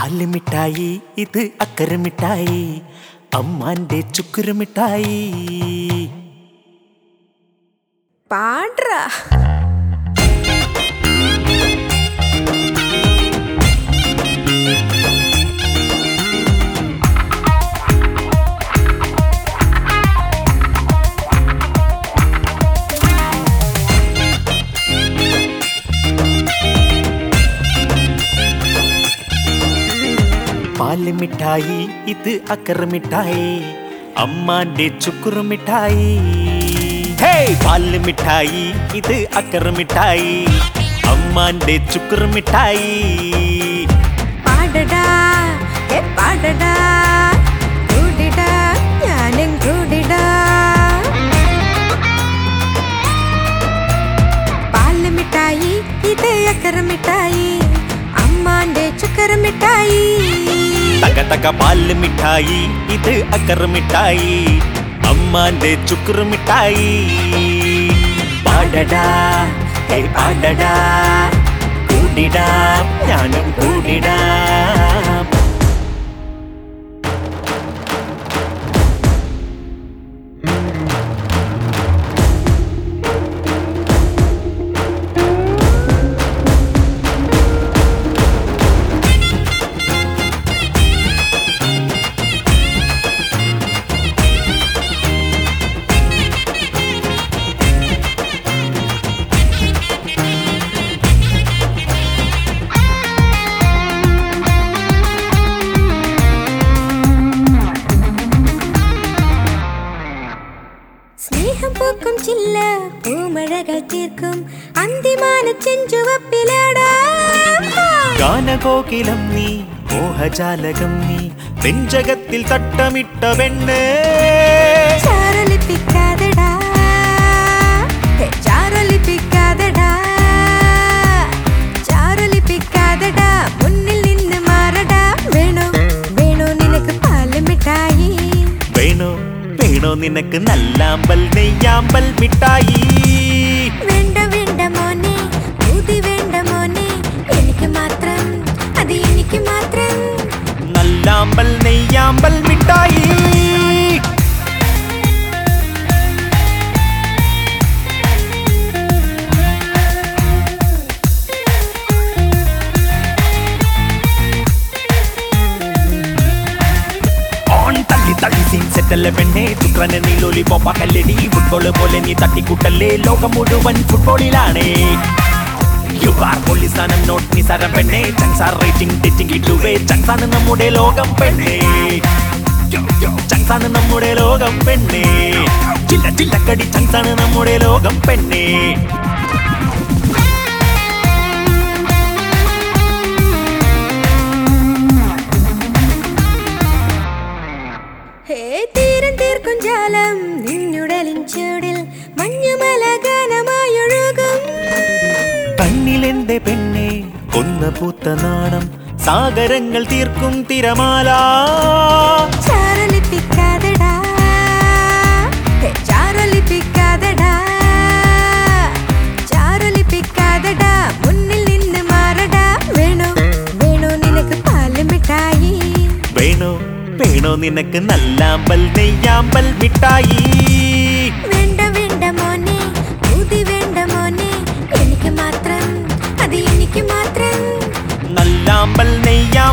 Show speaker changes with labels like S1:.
S1: പാല് മിഠായി ഇത് അക്കര മിഠായി അമ്മാന്റെ ചുക്കുരു മിഠായി
S2: പാട്രാ
S1: പാല് മിഠായി ഇത് അക്കര മിഠായി അമ്മാന്റെ ചുക്കുരു മിഠായി ഹേ പാല് മിഠായി ഇത് അക്കര മിഠായി അമ്മാന്റെ ചുക്കുരു മിഠായി
S2: പാടടാ ഏ പാടടാ കൂടിടാ ഞാനും കൂടിടാ പാല് മിഠായി ഇത് അക്കര മിഠായി അമ്മാന്റെ ചക്കര മിഠായി
S1: തക തക പാല് മിഠായി ഇത് അക്കര മിഠായി അമ്മാന്റെ ചുക്കുരു മിഠായി പാടടാ ഹേ പാടടാ കൂടിടാ ഞാനും കൂടിടാ
S2: സ്നേഹം പൂക്കും ചില്ല പൂമഴകൾ തീർക്കും അന്തിമാന ചെഞ്ചുവപ്പിലടാ
S1: ഗാനകോകിലം നീ മോഹജാലകം നീ നെഞ്ചകത്തിൽ തട്ടമിട്ട പെണ്ണ്
S2: ചാരലിപ്പിക്കാതെടാ ഹേ, ചാരലിപ്പിക്കാതെടാ ചാരലിപ്പിക്കാതെടാ മുന്നിൽ നിന്ന് മാറടാ വേണോ വേണോ നിനക്ക് പാല് മിഠായി
S1: വേണോ വേണോ നിനക്ക് നല്ലാമ്പൽ നെയ്യാമ്പൽ മിഠായി
S2: വേണ്ട വേണ്ട മോനെ ഊതി വേണ്ട മോനെ എനിക്ക് മാത്രം അത് എനിക്ക് മാത്രം
S1: നല്ലാമ്പൽ നെയ്യാമ്പൽ മിഠായി ഓൺ തള്ളി തള്ളി സീൻ സെറ്റല്ലേ പെണ്ണെ ചുക്രനെ നീ ലോലി പോപ്പാക്കല്ലടി ഫുട്ബോൾ പോലെ നീ തട്ടിക്കൂട്ടല്ലേ ലോകം മുഴുവൻ ഫുട്ബോളിലാണേ യു ആർ പോലീസാനം നോട്ട് നിസാരം പെണ്ണെ ചങ്സാർ റേറ്റിംഗ് ടെറ്റിംഗ് ഇട്ടുവേ ചങ്സാണ് നമ്മുടെ ലോകം പെണ്ണെ ചങ്സാണ് നമ്മുടെ ലോകം പെണ്ണെ ചില്ല ചില്ലക്കടി ചങ്സാണ് നമ്മുടെ ലോകം പെണ്ണെ
S2: ഹേ തീരം തീർക്കും ജാലം നിന്നുടലിൻ ചൂടിൽ മഞ്ഞുമല ഗാനമായൊഴുകും
S1: കണ്ണിലെന്റെ പെണ്ണെ കൊന്ന പൂത്ത നാണം സാഗരങ്ങൾ തീർക്കും തിരമാല
S2: ചാരലിപ്പിക്കാതെടാ ഹേ, ചാരലിപ്പിക്കാതെടാ ചാരലിപ്പിക്കാതെടാ മുന്നിൽ നിന്ന് മാറടാ വേണോ വേണോ നിനക്ക് പാല് മിഠായി
S1: വേണോ വേണോ നിനക്ക് നല്ലാമ്പൽ നെയ്യാമ്പൽ മിഠായി
S2: വേണ്ട വേണ്ട മോനെ ഊതി വേണ്ട മോനെ എനിക്ക് മാത്രം അത് എനിക്ക് മാത്രം
S1: നല്ലാമ്പൽ നെയ്യാമ്പൽ